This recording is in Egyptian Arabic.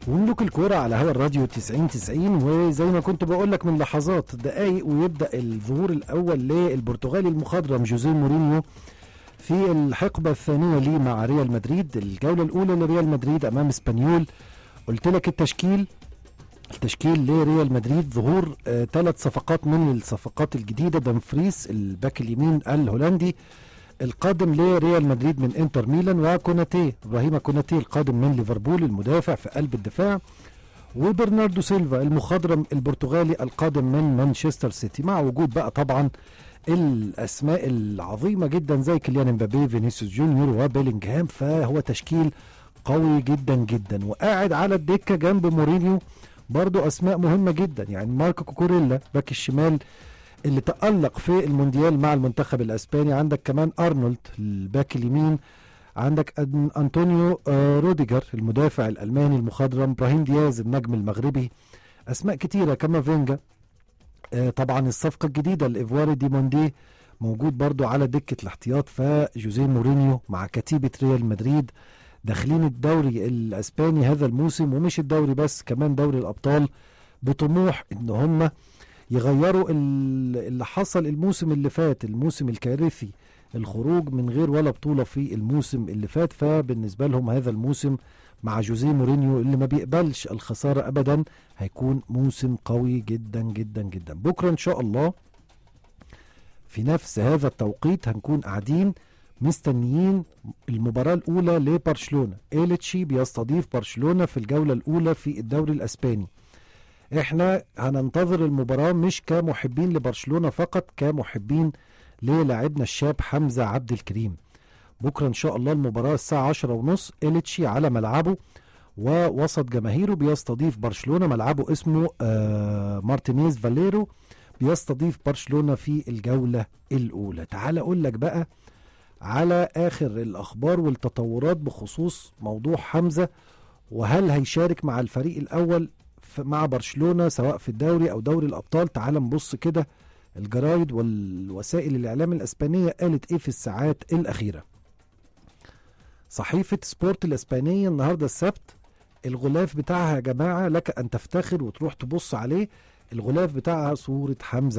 وملوك الكورة على هوا الراديو 90 90 وزي ما كنت بقول لك من لحظات دقايق ويبدأ الظهور الأول للبرتغالي المخضرم جوزيه مورينيو في الحقبة الثانية ليه مع ريال مدريد الجولة الأولى لريال مدريد أمام اسبانيول قلت لك التشكيل التشكيل لريال مدريد ظهور ثلاث صفقات من الصفقات الجديدة دمفريس الباك اليمين الهولندي القادم لريال مدريد من انتر ميلان وكوناتي ابراهيم كوناتي القادم من ليفربول المدافع في قلب الدفاع وبرناردو سيلفا المخضرم البرتغالي القادم من مانشستر سيتي مع وجود بقى طبعا الاسماء العظيمه جدا زي كيليان امبابي فينيسيوس جونيور وبيلينغهام فهو تشكيل قوي جدا جدا وقاعد على الدكه جنب مورينيو برضو اسماء مهمه جدا يعني ماركو كوكوريلا باك الشمال اللي تألق في المونديال مع المنتخب الاسباني عندك كمان ارنولد الباك اليمين عندك أن- انطونيو آه، روديجر المدافع الالماني المخضرم ابراهيم دياز النجم المغربي اسماء كتيره كامافينجا آه، طبعا الصفقه الجديده الايفواري ديموندي موجود برضو على دكه الاحتياط فجوزيه مورينيو مع كتيبه ريال مدريد داخلين الدوري الاسباني هذا الموسم ومش الدوري بس كمان دوري الابطال بطموح ان هم يغيروا ال- اللي حصل الموسم اللي فات الموسم الكارثي الخروج من غير ولا بطولة في الموسم اللي فات فبالنسبة لهم هذا الموسم مع جوزيه مورينيو اللي ما بيقبلش الخسارة أبدا هيكون موسم قوي جدا جدا جدا بكرة إن شاء الله في نفس هذا التوقيت هنكون قاعدين مستنيين المباراة الأولى لبرشلونة إيلتشي بيستضيف برشلونة في الجولة الأولى في الدوري الأسباني احنا هننتظر المباراة مش كمحبين لبرشلونة فقط كمحبين للاعبنا الشاب حمزة عبد الكريم بكرة ان شاء الله المباراة الساعة عشرة ونص إليتشي على ملعبه ووسط جماهيره بيستضيف برشلونة ملعبه اسمه آه مارتينيز فاليرو بيستضيف برشلونة في الجولة الأولى تعال أقول لك بقى على آخر الأخبار والتطورات بخصوص موضوع حمزة وهل هيشارك مع الفريق الأول ف- مع برشلونة سواء في الدوري أو دوري الأبطال تعال نبص كده الجرايد والوسائل الإعلام الأسبانية قالت إيه في الساعات الأخيرة صحيفة سبورت الإسبانية النهاردة السبت الغلاف بتاعها يا جماعة لك أن تفتخر وتروح تبص عليه الغلاف بتاعها صورة حمزة